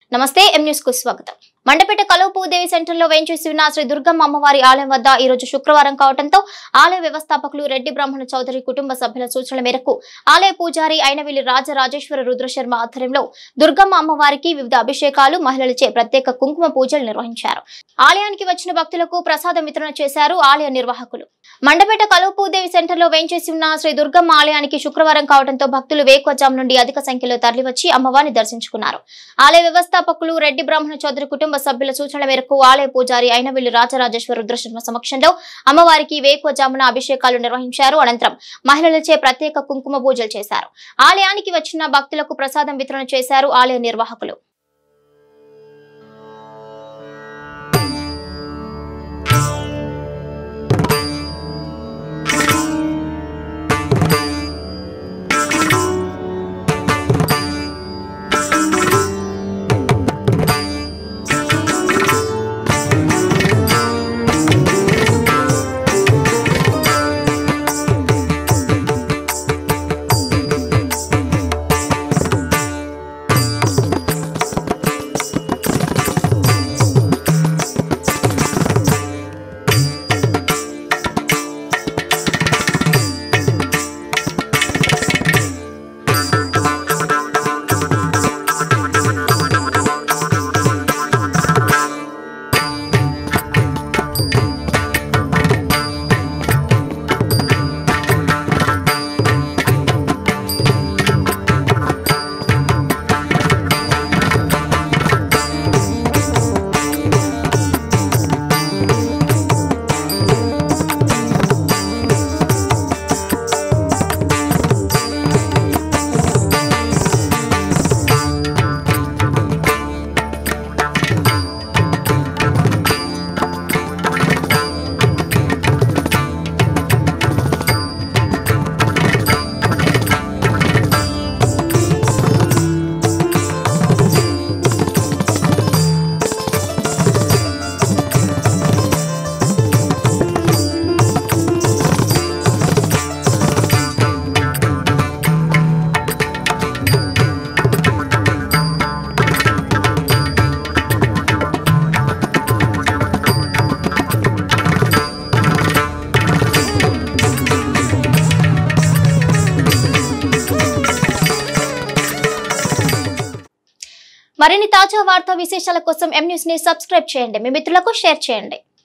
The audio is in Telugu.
నమస్తే ఎం న్యూస్ కు స్వాగతం మండపేట కలువపూదేవి సెంటర్ లో వేంచేసి ఉన్న శ్రీ దుర్గమ్మ అమ్మవారి ఆలయం వద్ద ఈ రోజు శుక్రవారం కావడంతో ఆలయ వ్యవస్థాపకులు రెడ్డి బ్రాహ్మణ చౌదరి కుటుంబ సభ్యుల సూచనల మేరకు ఆలయ పూజారి అయినవిల్లి రాజరాజేశ్వర రుద్రశర్మ ఆధ్వర్యంలో దుర్గమ్మ అమ్మవారికి వివిధ అభిషేకాలు మహిళలచే ప్రత్యేక కుంకుమ పూజలు నిర్వహించారు ఆలయానికి వచ్చిన భక్తులకు ప్రసాదం వితరణ చేశారు ఆలయ నిర్వాహకులు మండపేట కలువపూదేవి సెంటర్ లో వేంచేసి ఉన్న శ్రీ దుర్గమ్మ ఆలయానికి శుక్రవారం కావడంతో భక్తులు వేకువజాము నుండి అధిక సంఖ్యలో తరలివచ్చి అమ్మవారిని దర్శించుకున్నారు ఆలయ వ్యవస్థాపకులు రెడ్డి బ్రాహ్మణ చౌదరి కుటుంబ సభ్యుల సూచనల మేరకు ఆలయ పూజారి అయినవిల్లి రాజరాజేశ్వర రుద్రశర్మ సమక్షంలో అమ్మవారికి వేకువజామున అభిషేకాలు నిర్వహించారు అనంతరం మహిళలచే ప్రత్యేక కుంకుమ పూజలు చేశారు ఆలయానికి వచ్చిన భక్తులకు ప్రసాదం వితరణ చేశారు ఆలయ నిర్వాహకులు మరిన్ని తాజా వార్తా విశేషాల కోసం ఎం న్యూస్ ని సబ్స్క్రైబ్ చేయండి మీ మిత్రులకు షేర్ చేయండి